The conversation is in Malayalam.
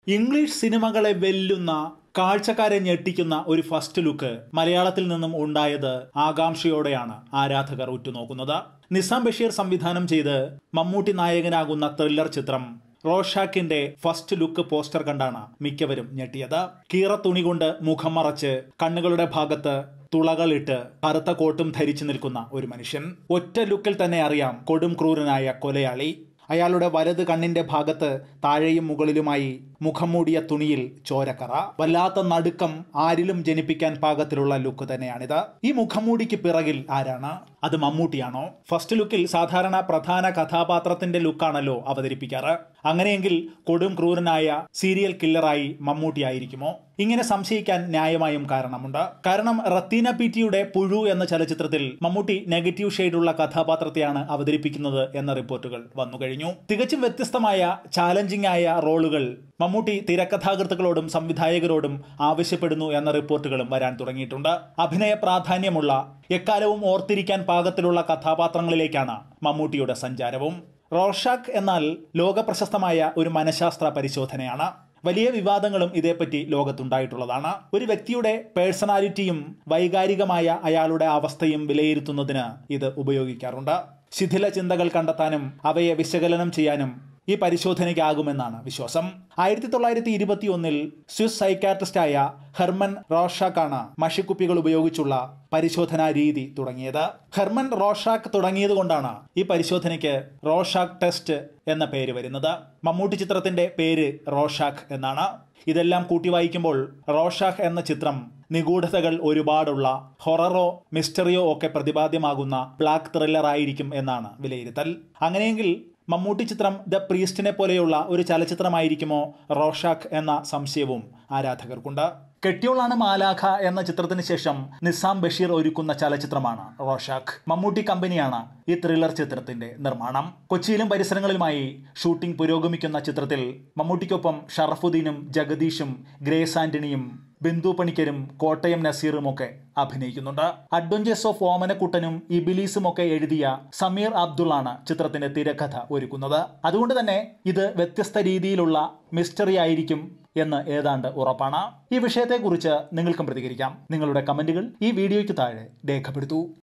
ഇംഗ്ലീഷ് സിനിമകളെ വെല്ലുന്ന കാഴ്ചക്കാരെ ഞെട്ടിക്കുന്ന ഒരു ഫസ്റ്റ് ലുക്ക് മലയാളത്തിൽ നിന്നും ഉണ്ടായത് ആകാംക്ഷയോടെയാണ് ആരാധകർ ഉറ്റുനോക്കുന്നത് നിസാം ബഷീർ സംവിധാനം ചെയ്ത് മമ്മൂട്ടി നായകനാകുന്ന ത്രില്ലർ ചിത്രം റോഷാക്കിന്റെ ഫസ്റ്റ് ലുക്ക് പോസ്റ്റർ കണ്ടാണ് മിക്കവരും ഞെട്ടിയത് കീറ തുണി കൊണ്ട് മുഖം മറച്ച് കണ്ണുകളുടെ ഭാഗത്ത് തുളകളിട്ട് കറുത്ത കോട്ടും ധരിച്ചു നിൽക്കുന്ന ഒരു മനുഷ്യൻ ഒറ്റ ലുക്കിൽ തന്നെ അറിയാം കൊടും ക്രൂരനായ കൊലയാളി അയാളുടെ വലത് കണ്ണിന്റെ ഭാഗത്ത് താഴെയും മുകളിലുമായി മുഖം മൂടിയ തുണിയിൽ ചോരക്കറ വല്ലാത്ത നടുക്കം ആരിലും ജനിപ്പിക്കാൻ പാകത്തിലുള്ള ലുക്ക് തന്നെയാണിത് ഈ മുഖംമൂടിക്ക് പിറകിൽ ആരാണ് അത് മമ്മൂട്ടിയാണോ ഫസ്റ്റ് ലുക്കിൽ സാധാരണ പ്രധാന കഥാപാത്രത്തിന്റെ ലുക്കാണല്ലോ അവതരിപ്പിക്കാറ് അങ്ങനെയെങ്കിൽ കൊടും ക്രൂരനായ സീരിയൽ കില്ലറായി മമ്മൂട്ടി ആയിരിക്കുമോ ഇങ്ങനെ സംശയിക്കാൻ ന്യായമായും കാരണമുണ്ട് കാരണം റത്തീന പിറ്റിയുടെ പുഴു എന്ന ചലച്ചിത്രത്തിൽ മമ്മൂട്ടി നെഗറ്റീവ് ഷെയ്ഡുള്ള കഥാപാത്രത്തെയാണ് അവതരിപ്പിക്കുന്നത് എന്ന റിപ്പോർട്ടുകൾ വന്നുകഴിഞ്ഞു തികച്ചും വ്യത്യസ്തമായ ചാലഞ്ചിങ് ആയ റോളുകൾ മമ്മൂട്ടി തിരക്കഥാകൃത്തുക്കളോടും സംവിധായകരോടും ആവശ്യപ്പെടുന്നു എന്ന റിപ്പോർട്ടുകളും വരാൻ തുടങ്ങിയിട്ടുണ്ട് അഭിനയ പ്രാധാന്യമുള്ള എക്കാലവും ഓർത്തിരിക്കാൻ പാകത്തിലുള്ള കഥാപാത്രങ്ങളിലേക്കാണ് മമ്മൂട്ടിയുടെ സഞ്ചാരവും റോഷാക്ക് എന്നാൽ ലോകപ്രശസ്തമായ ഒരു മനഃശാസ്ത്ര പരിശോധനയാണ് വലിയ വിവാദങ്ങളും ഇതേപ്പറ്റി ലോകത്തുണ്ടായിട്ടുള്ളതാണ് ഒരു വ്യക്തിയുടെ പേഴ്സണാലിറ്റിയും വൈകാരികമായ അയാളുടെ അവസ്ഥയും വിലയിരുത്തുന്നതിന് ഇത് ഉപയോഗിക്കാറുണ്ട് ശിഥില ചിന്തകൾ കണ്ടെത്താനും അവയെ വിശകലനം ചെയ്യാനും ഈ പരിശോധനയ്ക്കാകുമെന്നാണ് വിശ്വാസം ആയിരത്തി തൊള്ളായിരത്തി ഇരുപത്തി ഒന്നിൽ സ്വിസ് സൈക്കാട്രിസ്റ്റായ ഹെർമൻ റോഷാക്കാണ് മഷിക്കുപ്പികൾ ഉപയോഗിച്ചുള്ള പരിശോധനാ രീതി തുടങ്ങിയത് ഹെർമൻ റോഷാക്ക് തുടങ്ങിയതുകൊണ്ടാണ് ഈ പരിശോധനയ്ക്ക് റോഷാക്ക് ടെസ്റ്റ് എന്ന പേര് വരുന്നത് മമ്മൂട്ടി ചിത്രത്തിന്റെ പേര് റോഷാക്ക് എന്നാണ് ഇതെല്ലാം കൂട്ടി വായിക്കുമ്പോൾ റോഷാക്ക് എന്ന ചിത്രം നിഗൂഢതകൾ ഒരുപാടുള്ള ഹൊററോ മിസ്റ്ററിയോ ഒക്കെ പ്രതിപാദ്യമാകുന്ന ബ്ലാക്ക് ത്രില്ലർ ആയിരിക്കും എന്നാണ് വിലയിരുത്തൽ അങ്ങനെയെങ്കിൽ മമ്മൂട്ടി ചിത്രം ദ പ്രീസ്റ്റിനെ പോലെയുള്ള ഒരു ചലച്ചിത്രമായിരിക്കുമോ റോഷാക്ക് എന്ന സംശയവും ആരാധകർക്കുണ്ട് കെട്ടിയോളാണ് മാലാഖ എന്ന ചിത്രത്തിന് ശേഷം നിസാം ബഷീർ ഒരുക്കുന്ന ചലച്ചിത്രമാണ് റോഷാക്ക് മമ്മൂട്ടി കമ്പനിയാണ് ഈ ത്രില്ലർ ചിത്രത്തിന്റെ നിർമ്മാണം കൊച്ചിയിലും പരിസരങ്ങളിലുമായി ഷൂട്ടിംഗ് പുരോഗമിക്കുന്ന ചിത്രത്തിൽ മമ്മൂട്ടിക്കൊപ്പം ഷറഫുദ്ദീനും ജഗദീഷും ഗ്രേസ് ആന്റണിയും ബിന്ദു പണിക്കരും കോട്ടയം നസീറും ഒക്കെ അഭിനയിക്കുന്നുണ്ട് അഡ്വഞ്ചേഴ്സ് ഓഫ് ഓമനക്കുട്ടനും ഇബിലീസും ഒക്കെ എഴുതിയ സമീർ അബ്ദുള്ളാണ് ചിത്രത്തിന്റെ തിരക്കഥ ഒരുക്കുന്നത് അതുകൊണ്ട് തന്നെ ഇത് വ്യത്യസ്ത രീതിയിലുള്ള മിസ്റ്ററി ആയിരിക്കും എന്ന് ഏതാണ്ട് ഉറപ്പാണ് ഈ വിഷയത്തെക്കുറിച്ച് നിങ്ങൾക്കും പ്രതികരിക്കാം നിങ്ങളുടെ കമന്റുകൾ ഈ വീഡിയോയ്ക്ക് താഴെ രേഖപ്പെടുത്തൂ